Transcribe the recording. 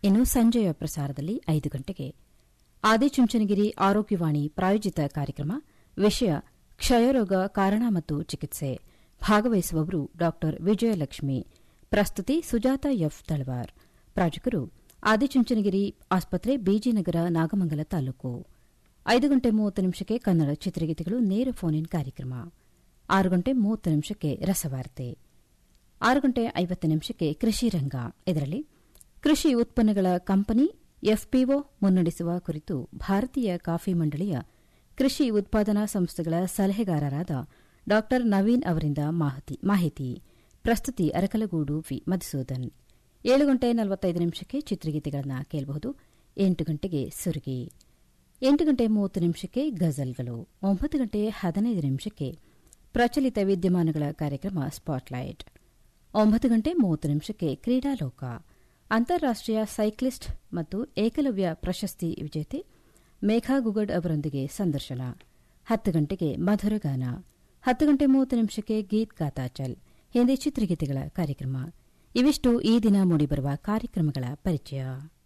ಇನ್ನು ಸಂಜೆಯ ಪ್ರಸಾರದಲ್ಲಿ ಐದು ಗಂಟೆಗೆ ಆದಿಚುಂಚನಗಿರಿ ಆರೋಗ್ಯವಾಣಿ ಪ್ರಾಯೋಜಿತ ಕಾರ್ಯಕ್ರಮ ವಿಷಯ ಕ್ಷಯರೋಗ ಕಾರಣ ಮತ್ತು ಚಿಕಿತ್ಸೆ ಭಾಗವಹಿಸುವವರು ಡಾ ವಿಜಯಲಕ್ಷ್ಮಿ ಪ್ರಸ್ತುತಿ ಸುಜಾತ ಎಫ್ ತಳವಾರ್ ಪ್ರಾಜಕರು ಆದಿಚುಂಚನಗಿರಿ ಆಸ್ಪತ್ರೆ ಬಿಜಿನಗರ ನಾಗಮಂಗಲ ತಾಲೂಕು ಐದು ಗಂಟೆ ಮೂವತ್ತು ನಿಮಿಷಕ್ಕೆ ಕನ್ನಡ ಚಿತ್ರಗೀತೆಗಳು ನೇರ ಫೋನ್ ಇನ್ ಕಾರ್ಯಕ್ರಮ ಆರು ಗಂಟೆ ಮೂವತ್ತು ನಿಮಿಷಕ್ಕೆ ರಸವಾರ್ತೆ ಆರು ಗಂಟೆ ಐವತ್ತು ನಿಮಿಷಕ್ಕೆ ಕೃಷಿ ರಂಗ ಇದರಲ್ಲಿ ಕೃಷಿ ಉತ್ಪನ್ನಗಳ ಕಂಪನಿ ಎಫ್ಪಿಒ ಮುನ್ನಡೆಸುವ ಕುರಿತು ಭಾರತೀಯ ಕಾಫಿ ಮಂಡಳಿಯ ಕೃಷಿ ಉತ್ಪಾದನಾ ಸಂಸ್ಥೆಗಳ ಸಲಹೆಗಾರರಾದ ಡಾ ನವೀನ್ ಅವರಿಂದ ಮಾಹಿತಿ ಪ್ರಸ್ತುತಿ ಅರಕಲಗೂಡು ವಿ ಮಧುಸೂದನ್ ಏಳು ಗಂಟೆ ನಲವತ್ತೈದು ನಿಮಿಷಕ್ಕೆ ಚಿತ್ರಗೀತೆಗಳನ್ನು ಕೇಳಬಹುದು ಎಂಟು ಗಂಟೆಗೆ ಸುರುಗಿ ಎಂಟು ಗಂಟೆ ಮೂವತ್ತು ನಿಮಿಷಕ್ಕೆ ಗಜಲ್ಗಳು ಒಂಬತ್ತು ಗಂಟೆ ಹದಿನೈದು ನಿಮಿಷಕ್ಕೆ ಪ್ರಚಲಿತ ವಿದ್ಯಮಾನಗಳ ಕಾರ್ಯಕ್ರಮ ಸ್ಪಾಟ್ಲೈಟ್ ಒಂಬತ್ತು ಗಂಟೆ ಮೂವತ್ತು ನಿಮಿಷಕ್ಕೆ ಕ್ರೀಡಾಲೋಕ ಅಂತಾರಾಷ್ಟೀಯ ಸೈಕ್ಲಿಸ್ಟ್ ಮತ್ತು ಏಕಲವ್ಯ ಪ್ರಶಸ್ತಿ ವಿಜೇತೆ ಮೇಘಾ ಗುಗಡ್ ಅವರೊಂದಿಗೆ ಸಂದರ್ಶನ ಹತ್ತು ಗಂಟೆಗೆ ಮಧುರಗಾನ ಹತ್ತು ಗಂಟೆ ಮೂವತ್ತು ನಿಮಿಷಕ್ಕೆ ಗೀತ್ ಗಾತಾಚಲ್ ಹಿಂದಿ ಚಿತ್ರಗೀತೆಗಳ ಕಾರ್ಯಕ್ರಮ ಇವಿಷ್ಟು ಈ ದಿನ ಮೂಡಿಬರುವ ಕಾರ್ಯಕ್ರಮಗಳ ಪರಿಚಯ